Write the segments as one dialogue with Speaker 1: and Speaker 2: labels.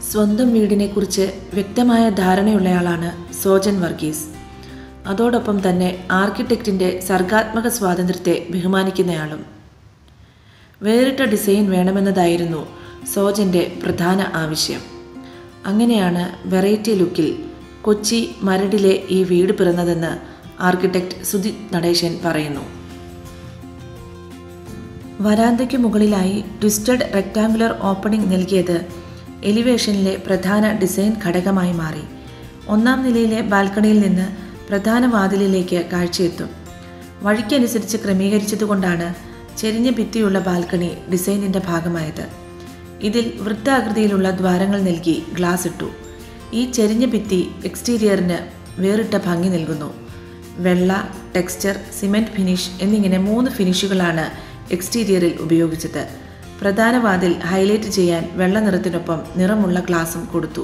Speaker 1: സ്വന്തം വീടിനെക്കുറിച്ച് വ്യക്തമായ ധാരണയുള്ളയാളാണ് സോജൻ വർഗീസ് അതോടൊപ്പം തന്നെ ആർക്കിടെക്റ്റിൻ്റെ സർഗാത്മക സ്വാതന്ത്ര്യത്തെ ബഹുമാനിക്കുന്നയാളും വേറിട്ട ഡിസൈൻ വേണമെന്നതായിരുന്നു സോജൻ്റെ പ്രധാന ആവശ്യം അങ്ങനെയാണ് വെറൈറ്റി ലുക്കിൽ കൊച്ചി മരടിലെ ഈ വീട് പിറന്നതെന്ന് ആർക്കിടെക്ട് സുജിത് നടേശൻ പറയുന്നു വരാന്തയ്ക്ക് മുകളിലായി ട്വിസ്റ്റഡ് റെക്ടാങ്കുലർ ഓപ്പണിംഗ് നൽകിയത് എലിവേഷനിലെ പ്രധാന ഡിസൈൻ ഘടകമായി മാറി ഒന്നാം നിലയിലെ ബാൽക്കണിയിൽ നിന്ന് പ്രധാന വാതിലിലേക്ക് കാഴ്ചയെത്തും വഴിക്കനുസരിച്ച് ക്രമീകരിച്ചതുകൊണ്ടാണ് ചെരിഞ്ഞ ഭിത്തിയുള്ള ബാൽക്കണി ഡിസൈനിൻ്റെ ഭാഗമായത് ഇതിൽ വൃത്താകൃതിയിലുള്ള ദ്വാരങ്ങൾ നൽകി ഗ്ലാസ് ഇട്ടു ഈ ചെരിഞ്ഞ ഭിത്തി എക്സ്റ്റീരിയറിന് വേറിട്ട ഭംഗി നൽകുന്നു വെള്ള ടെക്സ്ചർ സിമെൻറ്റ് ഫിനിഷ് എന്നിങ്ങനെ മൂന്ന് ഫിനിഷുകളാണ് എക്സ്റ്റീരിയറിൽ ഉപയോഗിച്ചത് പ്രധാന വാതിൽ ഹൈലൈറ്റ് ചെയ്യാൻ വെള്ള നിറത്തിനൊപ്പം നിറമുള്ള ഗ്ലാസും കൊടുത്തു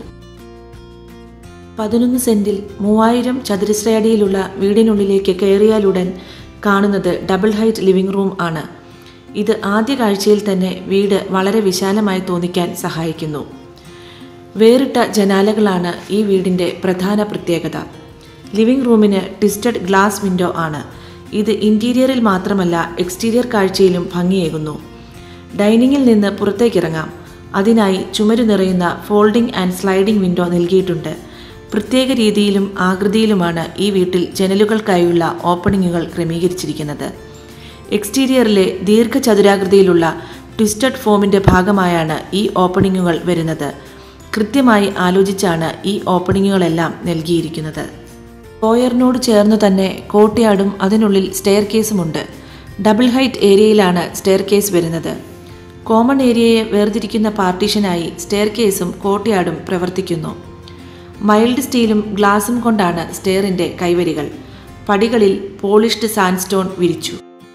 Speaker 1: പതിനൊന്ന് സെന്റിൽ മൂവായിരം ചതുരശ്രയടിയിലുള്ള വീടിനുള്ളിലേക്ക് കയറിയാലുടൻ കാണുന്നത് ഡബിൾ ഹൈറ്റ് ലിവിംഗ് റൂം ആണ് ഇത് ആദ്യ കാഴ്ചയിൽ തന്നെ വീട് വളരെ വിശാലമായി തോന്നിക്കാൻ സഹായിക്കുന്നു വേറിട്ട ജനാലകളാണ് ഈ വീടിൻ്റെ പ്രധാന പ്രത്യേകത ലിവിംഗ് റൂമിന് ട്വിസ്റ്റഡ് ഗ്ലാസ് വിൻഡോ ആണ് ഇത് ഇൻറ്റീരിയറിൽ മാത്രമല്ല എക്സ്റ്റീരിയർ കാഴ്ചയിലും ഭംഗിയേകുന്നു ഡൈനിങ്ങിൽ നിന്ന് പുറത്തേക്കിറങ്ങാം അതിനായി ചുമരു നിറയുന്ന ഫോൾഡിംഗ് ആൻഡ് സ്ലൈഡിംഗ് വിൻഡോ നൽകിയിട്ടുണ്ട് പ്രത്യേക രീതിയിലും ആകൃതിയിലുമാണ് ഈ വീട്ടിൽ ജനലുകൾക്കായുള്ള ഓപ്പണിങ്ങുകൾ ക്രമീകരിച്ചിരിക്കുന്നത് എക്സ്റ്റീരിയറിലെ ദീർഘചതുരാകൃതിയിലുള്ള ട്വിസ്റ്റഡ് ഫോമിൻ്റെ ഭാഗമായാണ് ഈ ഓപ്പണിങ്ങുകൾ വരുന്നത് കൃത്യമായി ആലോചിച്ചാണ് ഈ ഓപ്പണിങ്ങുകളെല്ലാം നൽകിയിരിക്കുന്നത് കോയറിനോട് ചേർന്ന് തന്നെ കോട്ടയാടും അതിനുള്ളിൽ സ്റ്റെയർ കേസുമുണ്ട് ഡബിൾ ഹൈറ്റ് ഏരിയയിലാണ് സ്റ്റെയർ കേസ് വരുന്നത് കോമൺ ഏരിയയെ വേർതിരിക്കുന്ന പാർട്ടീഷനായി സ്റ്റെയർ കേസും കോട്ടയാടും പ്രവർത്തിക്കുന്നു മൈൽഡ് സ്റ്റീലും ഗ്ലാസും കൊണ്ടാണ് സ്റ്റെയറിൻ്റെ കൈവരികൾ പടികളിൽ പോളിഷ്ഡ് സാൻഡ്സ്റ്റോൺ വിരിച്ചു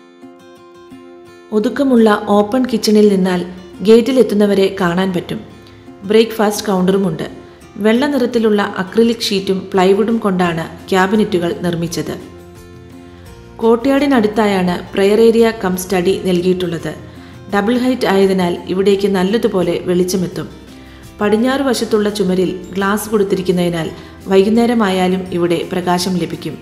Speaker 1: ഒതുക്കമുള്ള ഓപ്പൺ കിച്ചണിൽ നിന്നാൽ ഗേറ്റിലെത്തുന്നവരെ കാണാൻ പറ്റും ബ്രേക്ക്ഫാസ്റ്റ് കൗണ്ടറുമുണ്ട് വെള്ള നിറത്തിലുള്ള അക്രിലിക് ഷീറ്റും പ്ലൈവുഡും കൊണ്ടാണ് ക്യാബിനറ്റുകൾ നിർമ്മിച്ചത് കോട്ടയാടിനടുത്തായാണ് പ്രയർ ഏരിയ കം സ്റ്റഡി നൽകിയിട്ടുള്ളത് ഡബിൾ ഹൈറ്റ് ആയതിനാൽ ഇവിടേക്ക് നല്ലതുപോലെ വെളിച്ചമെത്തും പടിഞ്ഞാറ് വശത്തുള്ള ചുമരിൽ ഗ്ലാസ് കൊടുത്തിരിക്കുന്നതിനാൽ വൈകുന്നേരമായാലും ഇവിടെ പ്രകാശം ലഭിക്കും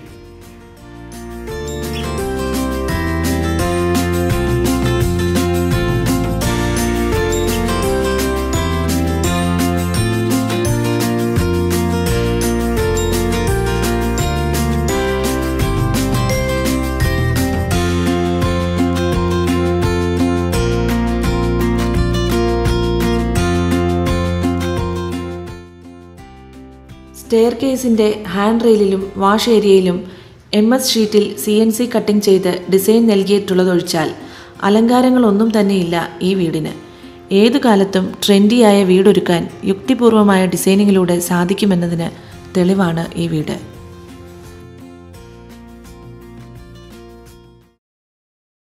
Speaker 1: സ്റ്റെയർ കേസിൻ്റെ ഹാൻഡ് റെയിലിലും വാഷ് ഏരിയയിലും എം എസ് ഷീറ്റിൽ സി എൻ സി കട്ടിംഗ് ചെയ്ത് ഡിസൈൻ നൽകിയിട്ടുള്ളതൊഴിച്ചാൽ അലങ്കാരങ്ങളൊന്നും തന്നെയില്ല ഈ വീടിന് ഏതു കാലത്തും ട്രെൻഡിയായ വീടൊരുക്കാൻ യുക്തിപൂർവമായ ഡിസൈനിങ്ങിലൂടെ സാധിക്കുമെന്നതിന് തെളിവാണ് ഈ വീട്